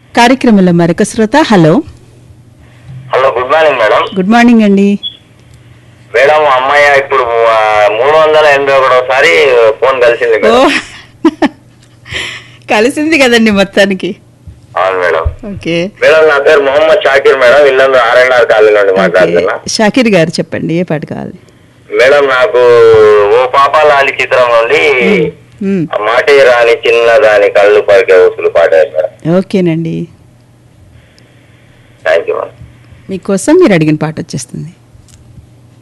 కార్యక్రమంలో మరొక శ్రోత hello hello good morning madam good morning అండి మేడం అమ్మాయి ఇప్పుడు ఆ, మూడు వందల ఎనభై ఒకటోసారి ఫోన్ కలిసింది ఓ మేడం కలిసింది కదండి మొత్తానికి అవును మేడం ఓకే మేడం నా పేరు Mohammed Shakir madam Illandu R N R colony నుండి ఓకే మాట్లాడుతున్నా షాకీర్ గారు చెప్పండి ఏ పాట కావాలి మేడం నాకు ఓ పాపాలాలి చిత్రం నుండి మ్మ్. ఆ మాటే రాని చిన్నదాని కళ్ళు పలికే ఊసులు పాడారు మేడం ఓకేనండి థ్యాంక్ యూ మేడం మీకోసం మీరు అడిగిన పాట వచ్చేస్తుంది